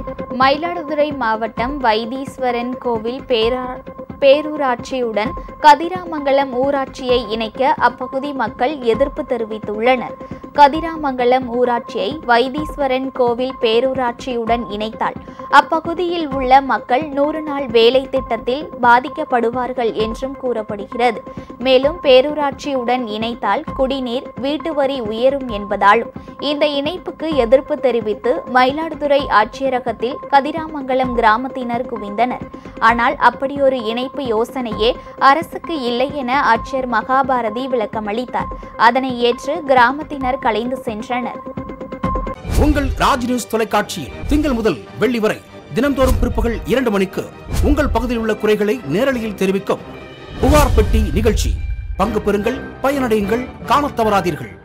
மயிலாடுதுறை மாவட்டம் வைத்தீஸ்வரன் கோவில் பேரா பேரூராட்சியுடன் கதிராமங்கலம் ஊராட்சியை இணைக்க அப்பகுதி மக்கள் எதிர்ப்பு தெரிவித்துள்ளனர் கதிராமங்கலம் ஊராட்சியை வைத்தீஸ்வரன் கோவில் பேரூராட்சியுடன் இணைத்தால் அப்பகுதியில் உள்ள மக்கள் நூறு நாள் வேலை திட்டத்தில் பாதிக்கப்படுவார்கள் என்றும் கூறப்படுகிறது மேலும் பேரூராட்சியுடன் இணைத்தால் குடிநீர் வீட்டு வரி உயரும் என்பதாலும் இந்த இணைப்புக்கு எதிர்ப்பு தெரிவித்து மயிலாடுதுறை ஆட்சியரகத்தில் கதிராமங்கலம் கிராமத்தினர் குவிந்தனர் ஆனால் அப்படியொரு இணைப்பு யோசனையே அரசுக்கு இல்லை என ஆட்சியர் மகாபாரதி விளக்கமளித்தார் அதனை ஏற்று கிராமத்தினர் கலைந்து சென்றனர் உங்கள் ராஜ் நியூஸ் தொலைக்காட்சியில் திங்கள் முதல் வெள்ளி வரை தினம்தோறும் பிற்பகல் இரண்டு மணிக்கு உங்கள் பகுதியில் உள்ள குறைகளை நேரலையில் தெரிவிக்கும் புகார் பெட்டி நிகழ்ச்சி பங்கு பெறுங்கள் பயனடையுங்கள் காணத் தவறாதீர்கள்